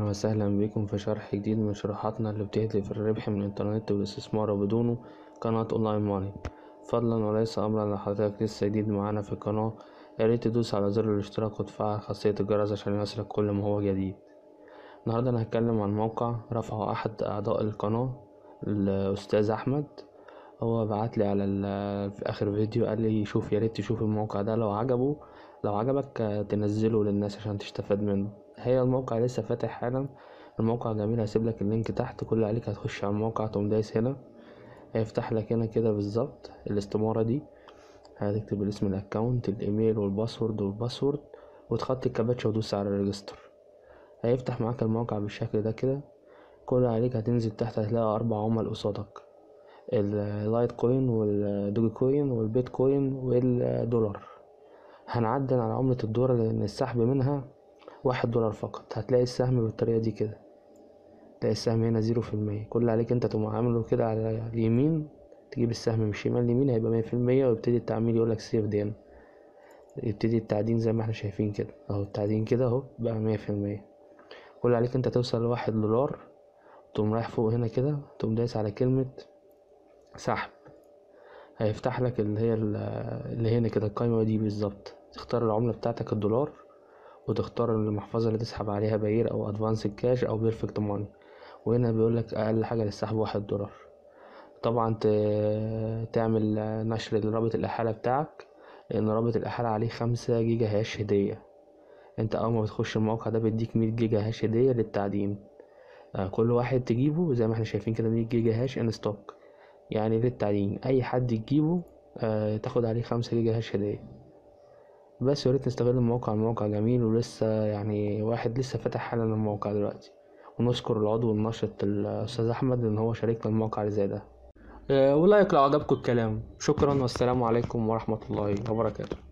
وسهلا بكم في شرح جديد من شروحاتنا اللي بتهدف الربح من الإنترنت والاستثمار وبدونه قناة أونلاين ماني فضلا وليس أمرا لحضرتك لسه جديد معانا في القناة ياريت تدوس على زر الاشتراك وتفعل خاصية الجرس عشان يصلك كل ما هو جديد النهاردة أنا هتكلم عن موقع رفعه أحد أعضاء القناة الأستاذ أحمد هو بعتلي على ال- في آخر فيديو قال لي شوف ياريت تشوف الموقع ده لو عجبه لو عجبك آه، تنزله للناس عشان تستفاد منه هي الموقع لسه فاتح حالا الموقع جميل هسيبلك اللينك تحت كل اللي عليك هتخش على الموقع تقوم دايس هنا هيفتح لك هنا كده بالظبط الاستمارة دي هتكتب الاسم الاكونت الايميل والباسورد والباسورد وتخطي الكابتشا وتدوس على الريجستر هيفتح معاك الموقع بالشكل ده كده كل اللي عليك هتنزل تحت هتلاقي أربع عمل قصادك اللايت كوين والدوجي كوين والبيتكوين والدولار هنعدل على عملة الدولار لأن السحب منها واحد دولار فقط هتلاقي السهم بالطريقة دي كده تلاقي السهم هنا زيرو في المية كل اللي عليك انت تقوم عامله كده على اليمين تجيب السهم من الشمال اليمين هيبقى مية في المية ويبتدي التعميل يقولك سيف دين يبتدي التعدين زي ما احنا شايفين كده اهو التعدين كده اهو بقى مية في المية كل اللي عليك انت توصل لواحد دولار تقوم رايح فوق هنا كده تقوم دايس على كلمة سحب هيفتح لك اللي هي ال- اللي هنا كده القايمة دي بالظبط تختار العملة بتاعتك الدولار وتختار المحفظة اللي تسحب عليها باير أو أدفانس كاش أو بيرفكت ماني وهنا بيقولك أقل حاجة للسحب واحد دولار طبعا ت- تعمل نشر لرابط الإحالة بتاعك لأن رابط الإحالة عليه خمسة جيجا هاش هدية انت أول ما بتخش الموقع ده بيديك مية جيجا هاش هدية للتعدين آه، كل واحد تجيبه زي ما احنا شايفين كده مية جيجا هاش ان ستوك يعني للتعدين أي حد تجيبه آه، تاخد عليه خمسة جيجا هاش هدية بس ياريت نستغل الموقع الموقع جميل ولسه يعني واحد لسه فاتح حالا الموقع دلوقتي ونشكر العضو النشط الأستاذ أحمد إن هو شاركنا الموقع اللي زي ده آه، ولايك لو عجبكم الكلام شكرا والسلام عليكم ورحمة الله وبركاته